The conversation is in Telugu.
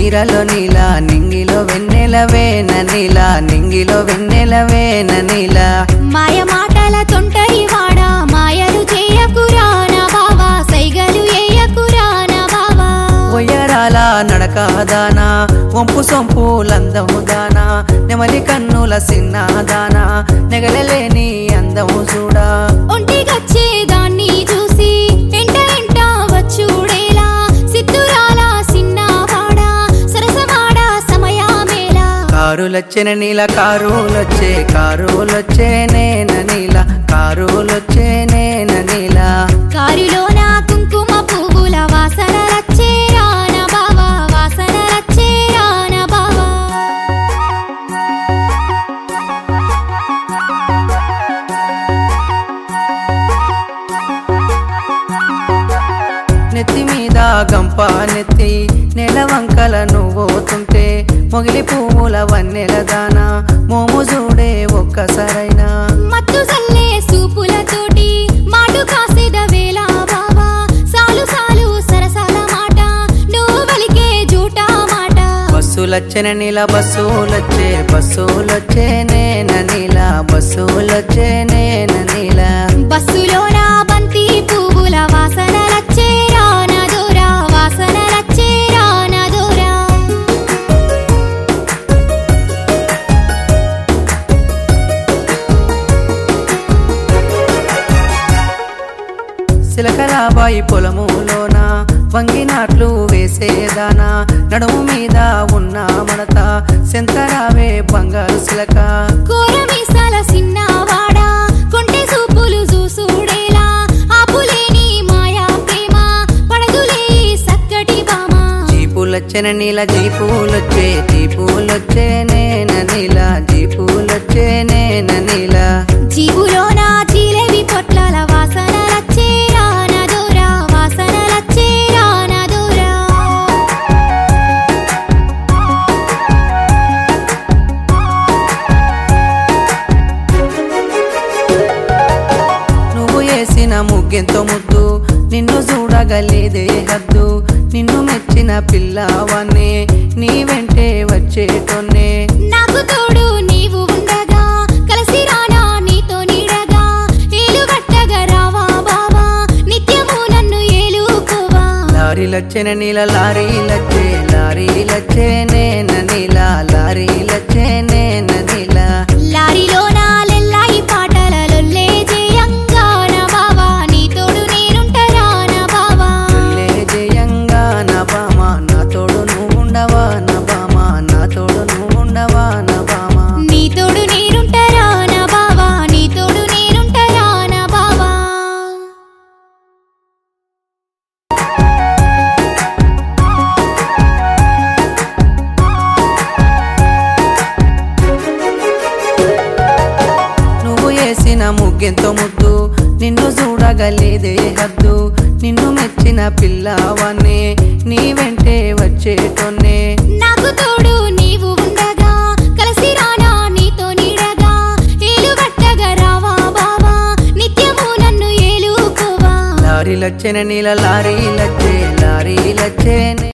చీరలో నీలా నింగిలో వెన్నెలవేన నీలా నింగిలో వెన్నెలవేన నీలా మాయ మాటల తొంటరి వాడా మాయలు చేయకురా నా బావా సైగలు ఏయకురా నా బావా ఒయ్యరాల నడకదానా వంపు సొంపు లందము దానా నెమలి కన్నుల సిన్నదానా నెగలలేని అందము చూడా ఒంటిగచ్చే దాన్ని చూసి ఎంట ఎంట వచ్చుడేలా సిద్ధురాల సిన్నవాడా సరసమాడ సమయమేలా కారులొచ్చిన నీల కారులొచ్చే కారులొచ్చే నేన నీల కారులొచ్చే నేన నీల కారులో నా కుంకుమ పువ్వుల వాసన రచ్చే రాన బావా వాసన రచ్చే రాన బావా నెత్తి మీద గంప నెత్తి నెల వంకల నువ్వుతుంటే మొగిలి పువ్వుల వన్నెల దానా మోము చూడే ఒక్కసారైనా మత్తు సల్లే సూపులతోటి మాటు కాసేద వేళ బావా సాలు సాలు సరసాల మాట నువ్వు వలికే జూటా మాట బస్సులొచ్చిన నీల బస్సులొచ్చే బస్సులొచ్చే నేన నీల బస్సులొచ్చే నేన నీల బస్సులో నా బంతి పువ్వుల వాసన రచ్చే రాన దూరా వాసన రచ్చే రాన దూరా సిలకలాబాయి పొలములోన వంగినాట్లు వేసేదానా నడుము మీద ఉన్న మడత సెంతరావే బంగారు సిలక కూర మీసాల సిన్నవాడా కొంటె సూపులు చూసుడేలా ఆపులేని మాయా ప్రేమ పడదులే సక్కటి బామ జీపులొచ్చిన నీల జీపులొచ్చే జీపులొచ్చే నేన నీల జీపులొచ్చే నేన నీల జీవులో నా జీలేవి పొట్లాల వాసన రచ్చే రాన దూరా వాసన రచ్చే రాన దూరా నువ్వు వేసిన ముగ్గెంతో ముద్దు నిన్ను చూడగలేదే హద్దు నిన్ను మెచ్చిన పిల్లవాన్ని నీ వెంటే వచ్చేటోన్నే నాకు తోడు నీవు ఉండగా కలిసి రానా నీతో నీడగా ఏలు గట్టగా రావా బావా నిత్యము నన్ను ఏలుకోవా లారీలొచ్చిన నీల లారీలొచ్చే లారీలొచ్చే నేన నీల లారీలొచ్చే నేన నీల లారీలో నా లెల్లాయి పాటల లొల్లే జయంగా నా బావా నీ తోడు నేనుంటరా నా బావా లే జయంగా నా బామ నా తోడు నువ్వుండవా నా బామ నా తోడు నువ్వుండవా నా బామ నీ తోడు నేనుంటరా నా బావా నీ తోడు నేనుంటరా నా బావా నువ్వు వేసిన ముగ్గెంతో ముద్దు నిన్ను చూడగలేదే హద్దు నిన్ను మెచ్చిన పిల్లవాన్ని నీ వెంటే వచ్చేటోన్నే నాకు తోడు నీవు ఉండగా కలిసి రానా నీతో నీడగా ఏలు గట్టగా రావా బావా నిత్యము నన్ను ఏలుకోవా లారీలొచ్చిన నీల లారీలొచ్చే లారీలొచ్చే